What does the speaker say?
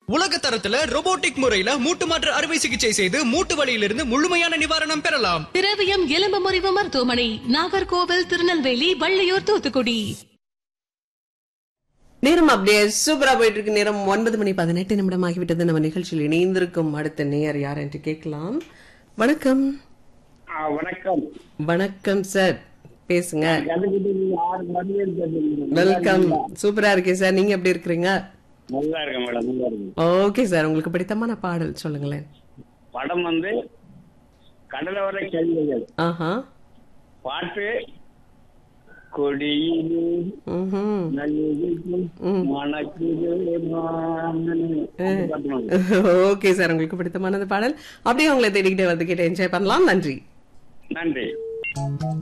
உலக தரத்துல robotic முறையில மூட்டு மாற்று அறுவை சிகிச்சை செய்து மூட்டு வலியிலிருந்து முழுமையான நிவாரணம் பெறலாம் திரவியம் எலும்பு முறிவு மருத்துவமனை நாகர்கோவில் திருநெல்வேலி வள்ளியூர் தூத்துக்குடி நேரம் அப்படியே சூப்பரா போயிட்டு இருக்கு நேரம் ஒன்பது மணி பதினெட்டு நிமிடம் ஆகிவிட்டது நம்ம நிகழ்ச்சியில் இணைந்திருக்கும் அடுத்த நேயர் யார் என்று கேட்கலாம் வணக்கம் ஆ, வணக்கம் வணக்கம் சார் பேசுங்க கதைக்கிட்டு ஆறு மணி இருக்கு. வெல்கம் சூப்பரா இருக்கேன் சார் நீங்க எப்படி இருக்கிறீங்க நல்லா இருக்கேன் மேடம் நல்லா இருக்கு ஓகே சார் உங்களுக்கு பிடித்தமான பாடல் சொல்லுங்களேன் படம் வந்து கடலோர கேள்விகள் ஆஹா பாட்டு கொடியிலே ம்ஹும். நல்லிருக்கும் மணக்குது மாமன். அந்த பாட்டு மேடம். ஓகே சார் உங்களுக்கு பிடித்தமானது பாடல் அப்படியே உங்களை தேடிக்கிட்டே வந்து கேட்டு என்ஜாய் பண்ணலாம் நன்றி நன்றி